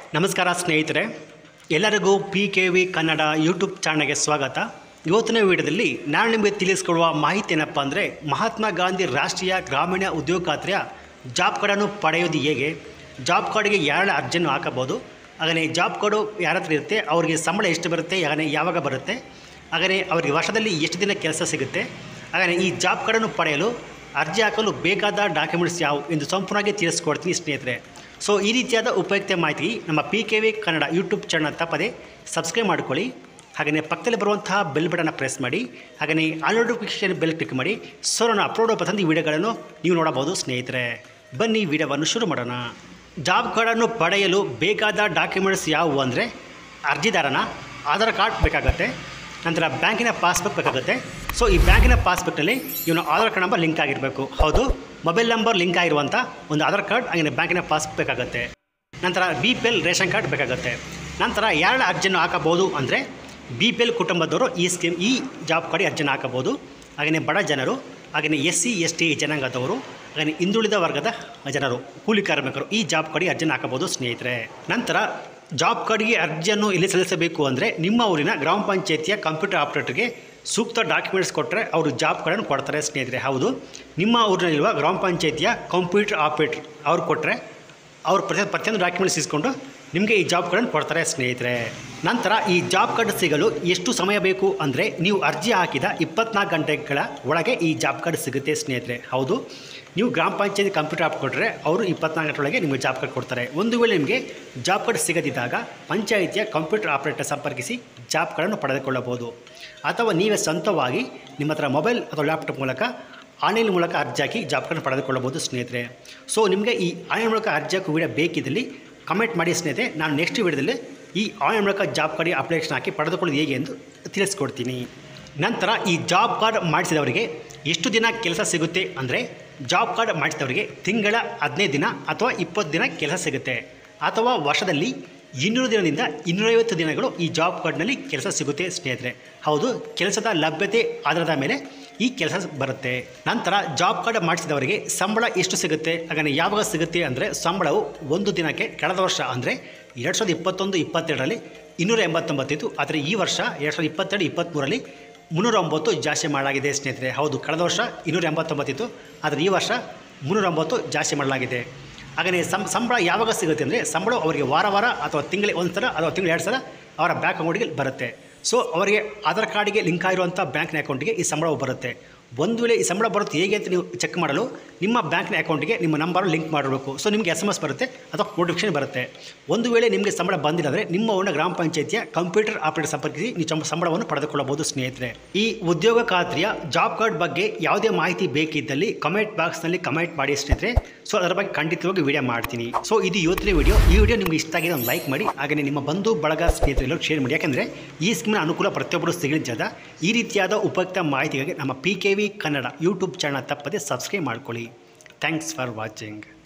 ನಮಸ್ಕಾರ ಸ್ನೇಹಿತರೆ ಎಲ್ಲರಿಗೂ P K V Kannada YouTube ಚಾನಲ್ಗೆ ಸ್ವಾಗತ ಇವತ್ತಿನ ವಿಡಿಯೋದಲ್ಲಿ ನಾನು ನಿಮಗೆ ತಿಳಿಸ್ಕೊಡುವ ಮಾಹಿತಿ ಏನಪ್ಪ ಅಂದರೆ ಮಹಾತ್ಮ ಗಾಂಧಿ ರಾಷ್ಟ್ರೀಯ ಗ್ರಾಮೀಣ ಉದ್ಯೋಗ ಖಾತ್ರಿಯ ಜಾಬ್ ಕಾರ್ಡನ್ನು ಪಡೆಯೋದು ಹೇಗೆ ಜಾಬ್ ಕಾರ್ಡ್ಗೆ ಯಾರ ಅರ್ಜಿಯನ್ನು ಹಾಕಬಹುದು ಹಾಗೆಯೇ ಜಾಬ್ ಕಾರ್ಡು ಯಾರ ಹತ್ರ ಇರುತ್ತೆ ಅವರಿಗೆ ಸಂಬಳ ಎಷ್ಟು ಬರುತ್ತೆ ಹಾಗೆಯೇ ಯಾವಾಗ ಬರುತ್ತೆ ಹಾಗೆಯೇ ಅವರಿಗೆ ವರ್ಷದಲ್ಲಿ ಎಷ್ಟು ದಿನ ಕೆಲಸ ಸಿಗುತ್ತೆ ಹಾಗೆಯೇ ಈ ಜಾಬ್ ಕಾರ್ಡನ್ನು ಪಡೆಯಲು ಅರ್ಜಿ ಹಾಕಲು ಬೇಕಾದ ಡಾಕ್ಯುಮೆಂಟ್ಸ್ ಯಾವುವು ಎಂದು ಸಂಪೂರ್ಣವಾಗಿ ತಿಳಿಸ್ಕೊಡ್ತೀನಿ ಸ್ನೇಹಿತರೆ ಸೊ ಈ ರೀತಿಯಾದ ಉಪಯುಕ್ತ ಮಾಹಿತಿ ನಮ್ಮ P K V Kannada YouTube channel ತಪ್ಪದೆ ಸಬ್ಸ್ಕ್ರೈಬ್ ಮಾಡ್ಕೊಳ್ಳಿ ಹಾಗೆಯೇ ಪಕ್ಕದಲ್ಲಿ ಬರುವಂತಹ ಬೆಲ್ ಬಟನ್ನ ಪ್ರೆಸ್ ಮಾಡಿ ಹಾಗೆಯೇ ಆಲ್ ನೋಟಿಫಿಕೇಷನ್ ಬೆಲ್ ಕ್ಲಿಕ್ ಮಾಡಿ ಸೊ ನಾನು ಅಪ್ಲೋಡ್ ಪಸಂದಿ ವಿಡಿಯೋಗಳನ್ನು ನೀವು ನೋಡಬಹುದು ಸ್ನೇಹಿತರೆ ಬನ್ನಿ ವಿಡಿಯೋವನ್ನು ಶುರು ಮಾಡೋಣ ಜಾಬ್ ಕಾರ್ಡನ್ನು ಪಡೆಯಲು ಬೇಕಾದ ಡಾಕ್ಯುಮೆಂಟ್ಸ್ ಯಾವುವು ಅಂದರೆ ಅರ್ಜಿದಾರನ ಆಧಾರ್ ಕಾರ್ಡ್ ಬೇಕಾಗುತ್ತೆ ನಂತರ ಬ್ಯಾಂಕಿನ ಪಾಸ್ಬುಕ್ ಬೇಕಾಗುತ್ತೆ ಸೊ ಈ ಬ್ಯಾಂಕಿನ ಪಾಸ್ಬುಕ್ನಲ್ಲಿ ಇವನು ಆಧಾರ್ ಕಾರ್ಡ್ ನಂಬರ್ ಲಿಂಕ್ ಆಗಿರಬೇಕು ಹೌದು ಮೊಬೈಲ್ ನಂಬರ್ ಲಿಂಕ್ ಆಗಿರುವಂಥ ಒಂದು ಆಧಾರ್ ಕಾರ್ಡ್ ಹಾಗೆ ಬ್ಯಾಂಕಿನ ಪಾಸ್ಬುಕ್ ಬೇಕಾಗುತ್ತೆ ನಂತರ B P L ration card ಬೇಕಾಗುತ್ತೆ ನಂತರ ಎರಡು ಅರ್ಜಿಯನ್ನು ಹಾಕಬಹುದು ಅಂದರೆ ಬಿ ಪಿ ಎಲ್ ಕುಟುಂಬದವರು ಈ ಸ್ಕೀಮ್ ಈ ಜಾಬ್ ಕಾರ್ಡಿಗೆ ಅರ್ಜಿಯನ್ನು ಹಾಕಬಹುದು ಹಾಗೆಯೇ ಬಡ ಜನರು ಹಾಗೆಯೇ ಎಸ್ ಸಿ ಎಸ್ ಟಿ ಜನಾಂಗದವರು ಹಾಗೆಯೇ ಹಿಂದುಳಿದ ವರ್ಗದ ಜನರು ಕೂಲಿ ಕಾರ್ಮಿಕರು ಈ ಜಾಬ್ ಕಾರ್ಡಿಗೆ ಅರ್ಜಿಯನ್ನು ಹಾಕಬಹುದು ಸ್ನೇಹಿತರೆ ನಂತರ ಜಾಬ್ ಕಾರ್ಡ್ಗೆ ಅರ್ಜಿಯನ್ನು ಎಲ್ಲಿ ಸಲ್ಲಿಸಬೇಕು ಅಂದರೆ ನಿಮ್ಮ ಊರಿನ ಗ್ರಾಮ ಪಂಚಾಯಿತಿಯ ಕಂಪ್ಯೂಟರ್ ಆಪ್ರೇಟರ್ಗೆ ಸೂಕ್ತ ಡಾಕ್ಯುಮೆಂಟ್ಸ್ ಕೊಟ್ಟರೆ ಅವರು ಜಾಬ್ ಕಾರ್ಡನ್ನು ಕೊಡ್ತಾರೆ ಸ್ನೇಹಿತರೆ ಹೌದು ನಿಮ್ಮ ಊರಿನಲ್ಲಿರುವ ಗ್ರಾಮ ಪಂಚಾಯಿತಿಯ ಕಂಪ್ಯೂಟರ್ ಆಪ್ರೇಟರ್ ಅವ್ರು ಕೊಟ್ಟರೆ ಅವ್ರು ಪ್ರತಿ ಪ್ರತಿಯೊಂದು ಡಾಕ್ಯುಮೆಂಟ್ಸ್ ಇಸ್ಕೊಂಡು ನಿಮಗೆ ಈ ಜಾಬ್ ಕಾರ್ಡನ್ನು ಕೊಡ್ತಾರೆ ಸ್ನೇಹಿತರೆ ನಂತರ ಈ ಜಾಬ್ ಕಾರ್ಡ್ ಸಿಗಲು ಎಷ್ಟು ಸಮಯ ಬೇಕು ಅಂದರೆ ನೀವು ಅರ್ಜಿ ಹಾಕಿದ ಇಪ್ಪತ್ನಾಲ್ಕು ಗಂಟೆಗಳ ಒಳಗೆ ಈ ಜಾಬ್ ಕಾರ್ಡ್ ಸಿಗುತ್ತೆ ಸ್ನೇಹಿತರೆ ಹೌದು ನೀವು ಗ್ರಾಮ ಪಂಚಾಯತಿ ಕಂಪ್ಯೂಟರ್ ಆಪ್ ಕೊಟ್ಟರೆ ಅವರು ಇಪ್ಪತ್ನಾಲ್ಕು ಗಂಟೆ ಒಳಗೆ ನಿಮಗೆ ಜಾಬ್ ಕಾರ್ಡ್ ಕೊಡ್ತಾರೆ ಒಂದು ವೇಳೆ ನಿಮಗೆ ಜಾಬ್ ಕಾರ್ಡ್ ಸಿಗದಿದ್ದಾಗ ಪಂಚಾಯಿತಿಯ ಕಂಪ್ಯೂಟರ್ ಆಪ್ರೇಟರ್ ಸಂಪರ್ಕಿಸಿ ಜಾಬ್ ಕಾರ್ಡನ್ನು ಪಡೆದುಕೊಳ್ಳಬಹುದು ಅಥವಾ ನೀವೇ ಸ್ವಂತವಾಗಿ ನಿಮ್ಮ ಹತ್ರ ಮೊಬೈಲ್ ಅಥವಾ ಲ್ಯಾಪ್ಟಾಪ್ ಮೂಲಕ ಆನ್ಲೈನ್ ಮೂಲಕ ಅರ್ಜಿ ಹಾಕಿ ಜಾಬ್ ಕಾರ್ಡ್ ಪಡೆದುಕೊಳ್ಳಬಹುದು ಸ್ನೇಹಿತರೆ ಸೊ ನಿಮಗೆ ಈ ಆನ್ಲೈನ್ ಮೂಲಕ ಅರ್ಜಿ ಹಾಕೋ ವಿಡಿಯೋ ಬೇಕಿದ್ದಲ್ಲಿ ಕಮೆಂಟ್ ಮಾಡಿ ಸ್ನೇಹಿತರೆ ನಾನು ನೆಕ್ಸ್ಟ್ ವಿಡಿಯೋದಲ್ಲಿ ಈ ಆನ್ಲೈನ್ ಮೂಲಕ ಜಾಬ್ ಕಾರ್ಡಿಗೆ ಅಪ್ಲಿಕೇಶನ್ ಹಾಕಿ ಪಡೆದುಕೊಳ್ಳೋದು ಹೇಗೆ ಎಂದು ತಿಳಿಸ್ಕೊಡ್ತೀನಿ ನಂತರ ಈ ಜಾಬ್ ಕಾರ್ಡ್ ಮಾಡಿಸಿದವರಿಗೆ ಎಷ್ಟು ದಿನ ಕೆಲಸ ಸಿಗುತ್ತೆ ಅಂದರೆ ಜಾಬ್ ಕಾರ್ಡ್ ಮಾಡಿಸಿದವರಿಗೆ ತಿಂಗಳ ಹದಿನೈದು ದಿನ ಅಥವಾ ಇಪ್ಪತ್ತು ದಿನ ಕೆಲಸ ಸಿಗುತ್ತೆ ಅಥವಾ ವರ್ಷದಲ್ಲಿ ಇನ್ನೂರು ದಿನದಿಂದ ಇನ್ನೂರೈವತ್ತು ದಿನಗಳು ಈ ಜಾಬ್ ಕಾರ್ಡ್ನಲ್ಲಿ ಕೆಲಸ ಸಿಗುತ್ತೆ ಸ್ನೇಹಿತರೆ ಹೌದು ಕೆಲಸದ ಲಭ್ಯತೆ ಆಧಾರದ ಮೇಲೆ ಈ ಕೆಲಸ ಬರುತ್ತೆ ನಂತರ ಜಾಬ್ ಕಾರ್ಡ್ ಮಾಡಿಸಿದವರಿಗೆ ಸಂಬಳ ಎಷ್ಟು ಸಿಗುತ್ತೆ ಹಾಗೆ ಯಾವಾಗ ಸಿಗುತ್ತೆ ಅಂದರೆ ಸಂಬಳವು ಒಂದು ದಿನಕ್ಕೆ ಕಳೆದ ವರ್ಷ ಅಂದರೆ ಎರಡು ಸಾವಿರದ ಇಪ್ಪತ್ತೊಂದು ಇಪ್ಪತ್ತೆರಡರಲ್ಲಿ ಇನ್ನೂರ ಎಂಬತ್ತೊಂಬತ್ತಿತ್ತು ಆದರೆ ಈ ವರ್ಷ ಎರಡು ಸಾವಿರದ ಇಪ್ಪತ್ತೆರಡು ಇಪ್ಪತ್ತ್ಮೂರರಲ್ಲಿ ಮುನ್ನೂರ ಒಂಬತ್ತು ಜಾಸ್ತಿ ಮಾಡಲಾಗಿದೆ ಸ್ನೇಹಿತರೆ ಹೌದು ಕಳೆದ ವರ್ಷ ಇನ್ನೂರ ಎಂಬತ್ತೊಂಬತ್ತಿತ್ತು ಆದರೆ ಈ ವರ್ಷ ಮುನ್ನೂರ ಒಂಬತ್ತು ಜಾಸ್ತಿ ಮಾಡಲಾಗಿದೆ ಹಾಗೆಯೇ ಸಂ ಸಂಬಳ ಯಾವಾಗ ಸಿಗುತ್ತೆ ಅಂದರೆ ಸಂಬಳ ಅವರಿಗೆ ವಾರ ವಾರ ಅಥವಾ ತಿಂಗಳಿಗೆ ಒಂದು ಸಲ ಅಥವಾ ತಿಂಗಳು ಎರಡು ಸಲ ಅವರ ಬ್ಯಾಂಕ್ ಅಕೌಂಟಿಗೆ ಬರುತ್ತೆ ಸೊ ಅವರಿಗೆ ಆಧಾರ್ ಕಾರ್ಡಿಗೆ ಲಿಂಕ್ ಆಗಿರುವಂಥ ಬ್ಯಾಂಕ್ನ ಅಕೌಂಟಿಗೆ ಈ ಸಂಬಳವು ಬರುತ್ತೆ ಒಂದು ವೇಳೆ ಈ ಸಂಬಳ ಬರುತ್ತೆ ಹೇಗೆ ಅಂತ ನೀವು ಚೆಕ್ ಮಾಡಲು ನಿಮ್ಮ ಬ್ಯಾಂಕ್ನ ಅಕೌಂಟಿಗೆ ನಿಮ್ಮ ನಂಬರ್ ಲಿಂಕ್ ಮಾಡಬೇಕು ಸೊ ನಿಮಗೆ ಎಸ್ ಎಮ್ ಎಸ್ ಬರುತ್ತೆ ಅಥವಾ ನೋಟಿಫಿಕೇಶನ್ ಬರುತ್ತೆ ಒಂದು ವೇಳೆ ನಿಮಗೆ ಸಂಬಳ ಬಂದಿಲ್ಲ ಅಂದರೆ ನಿಮ್ಮ ಊರಿನ ಗ್ರಾಮ ಪಂಚಾಯಿತಿಯ ಕಂಪ್ಯೂಟರ್ ಆಪರೇಟರ್ ಸಂಪರ್ಕಿಸಿ ನೀವು ಚಂ- ಸಂಬಳವನ್ನು ಪಡೆದುಕೊಳ್ಳಬಹುದು ಸ್ನೇಹಿತರೆ ಈ ಉದ್ಯೋಗ ಖಾತ್ರಿಯ ಜಾಬ್ ಕಾರ್ಡ್ ಬಗ್ಗೆ ಯಾವುದೇ ಮಾಹಿತಿ ಬೇಕಿದ್ದಲ್ಲಿ ಕಮೆಂಟ್ ಬಾಕ್ಸ್ನಲ್ಲಿ ಕಮೆಂಟ್ ಮಾಡಿ ಸ್ನೇಹಿತರೆ ಸೊ ಅದರ ಬಗ್ಗೆ ಖಂಡಿತವಾಗಿ ವಿಡಿಯೋ ಮಾಡ್ತೀನಿ ಸೊ ಇದು ಇವತ್ತಿನ ವಿಡಿಯೋ ಈ ವಿಡಿಯೋ ನಿಮಗೆ ಇಷ್ಟ ಆಗಿದೆ ಒಂದು ಲೈಕ್ ಮಾಡಿ ಹಾಗೆಯೇ ನಿಮ್ಮ ಬಂಧು ಬಳಗ ಸ್ನೇಹಿತರೆಲ್ಲರೂ ಶೇರ್ ಮಾಡಿ ಯಾಕೆಂದರೆ ಈ ಸ್ಕೀಮಿನ ಅನುಕೂಲ ಪ್ರತಿಯೊಬ್ಬರು ಸಿಗಲಿದ್ದದ ಈ ರೀತಿಯಾದ ಉಪಯುಕ್ತ ಮಾಹಿತಿಗಾಗಿ ನಮ್ಮ P K V Kannada YouTube channel ತಪ್ಪದೆ ಸಬ್ಸ್ಕ್ರೈಬ್ ಮಾಡ್ಕೊಳ್ಳಿ ಥ್ಯಾಂಕ್ಸ್ ಫಾರ್ ವಾಚಿಂಗ್